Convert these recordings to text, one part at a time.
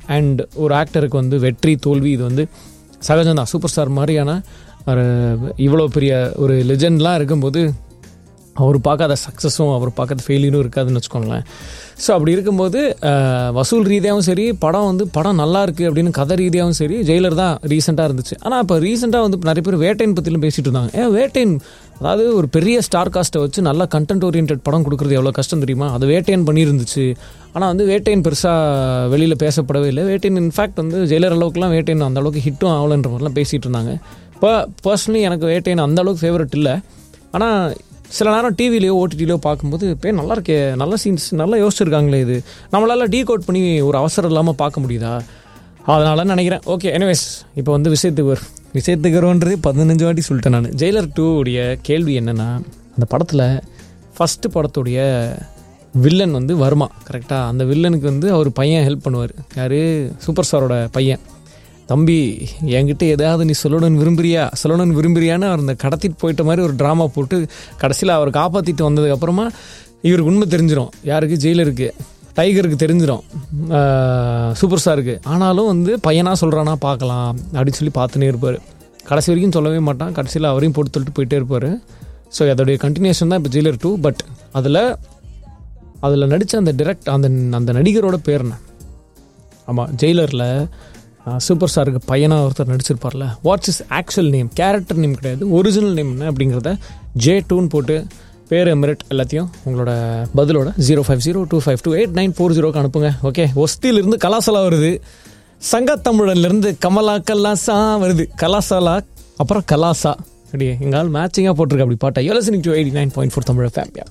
and ஒரு ஆக்டருக்கு வந்து வெற்றி தோல்வி இது வந்து சகஜம்தான் சூப்பர் ஸ்டார் மாதிரியான ஒரு இவ்வளோ பெரிய ஒரு லெஜெண்ட்லாம் இருக்கும்போது அவர் பார்க்காத சக்ஸஸும் அவர் பார்க்காத ஃபெயிலியரும் இருக்காதுன்னு வச்சுக்கோங்களேன் ஸோ அப்படி இருக்கும்போது அஹ், வசூல் ரீதியாகவும் சரி படம் வந்து படம் நல்லா இருக்குது அப்படின்னு கதை ரீதியாகவும் சரி ஜெயிலர் தான் ரீசெண்டாக இருந்துச்சு ஆனால் இப்போ ரீசெண்டாக வந்து நிறைய பேர் வேட்டைன் பற்றிலும் பேசிட்டு இருந்தாங்க ஏன் வேட்டைன் அதாவது ஒரு பெரிய ஸ்டார் காஸ்ட்டை வச்சு நல்ல கண்டென்ட் ஓரியன்ட் படம் கொடுக்குறது எவ்வளோ கஷ்டம் தெரியுமா அது வேட்டையன் பண்ணியிருந்துச்சு ஆனால் வந்து வேட்டையன் பெருசாக வெளியில் பேசப்படவே இல்லை வேட்டையன் இன்ஃபேக்ட் வந்து ஜெயிலர் அளவுக்குலாம் வேட்டையன் அந்த அளவுக்கு ஹிட்டும் ஆகலைன்ற மாதிரிலாம் பேசிகிட்டு இருந்தாங்க இப்போ பர்சனலி எனக்கு வேட்டையன் அந்த அளவுக்கு ஃபேவரட் இல்லை ஆனால் சில நேரம் டிவிலையோ ஓடிடிலையோ பார்க்கும்போது பே நல்லா இருக்கே நல்ல சீன்ஸ் நல்லா யோசிச்சிருக்காங்களே இது நம்மளால டீ கோட் பண்ணி ஒரு அவசரம் இல்லாமல் பார்க்க முடியுதா அதனால நினைக்கிறேன் ஓகே எனிவேஸ் இப்போ வந்து விஷயத்துக்கு வரும் விஷயத்துக்கு வரும்ன்றது பதினஞ்சு வாட்டி சொல்லிட்டேன் நான் ஜெயிலர் டூ உடைய கேள்வி என்னென்னா அந்த படத்தில் ஃபஸ்ட்டு படத்துடைய வில்லன் வந்து வர்மா கரெக்டாக அந்த வில்லனுக்கு வந்து அவர் பையன் ஹெல்ப் பண்ணுவார் யார் சூப்பர் ஸ்டாரோட பையன் தம்பி என்கிட்ட ஏதாவது நீ சொல்லணும்னு விரும்புறியா சொல்லணும்னு விரும்புறியான்னு அவர் அந்த கடத்திட்டு போயிட்ட மாதிரி ஒரு ட்ராமா போட்டு கடைசியில் அவர் காப்பாற்றிட்டு வந்ததுக்கப்புறமா இவருக்கு உண்மை தெரிஞ்சிடும் யாருக்கு ஜெயிலருக்கு டைகருக்கு தெரிஞ்சிடும் ஆஹ், சூப்பர் ஸ்டாருக்கு ஆனாலும் வந்து பையனாக சொல்கிறானா பார்க்கலாம் அப்படின்னு சொல்லி பார்த்துனே இருப்பார் கடைசி வரைக்கும் சொல்லவே மாட்டான் கடைசியில் அவரையும் போட்டு தள்ளிட்டு போயிட்டே இருப்பார் ஸோ அதோடைய கண்டினியூஷன் தான் இப்போ ஜெயிலர் டூ பட் அதில் அதில் நடித்த அந்த டிரெக்ட் அந்த அந்த நடிகரோட பேர் என்ன ஆமாம் ஜெயிலரில் சூப்பர் ஸ்டாருக்கு பையனாக ஒருத்தர் நடிச்சிருப்பார்ல what's is actual name character name கிடையாது ஒரிஜினல் நேம் என்ன அப்படிங்கிறத ஜே டூன்னு போட்டு பேர் எமிரட் எல்லாத்தையும் உங்களோட பதிலோட zero five zero two five two eight nine four ஜீரோக்கு அனுப்புங்க ஓகே ஒஸ்தியிலிருந்து கலாசலா வருது சங்கத்தமிழன்லேருந்து கமலா கல்லாசா வருது கலாசாலா அப்புறம் கலாசா அப்படியே எங்கால் மேட்சிங்காக போட்டிருக்க அப்படி பாட்டா யோலசினிக் two eighty nine point four Tamil ஃபேமிலியா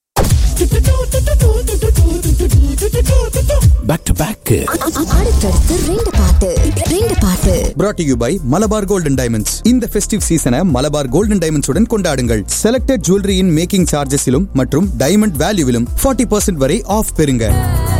பேக் டு பேக் அடுத்தடுத்து ரெண்டு பாட்டு ரெண்டு பாட்டு brought to you by Malabar gold and diamonds இந்த ஃபெஸ்டிவ் சீசனை மலபார் கோல்டன் டைமண்ட்ஸ் உடன் கொண்டாடுங்கள் செலக்டட் ஜுவல்லரியின் மேக்கிங் சார்ஜஸிலும் மற்றும் டைமண்ட் வேல்யூவிலும் 40% வரை ஆஃப் பெறுங்க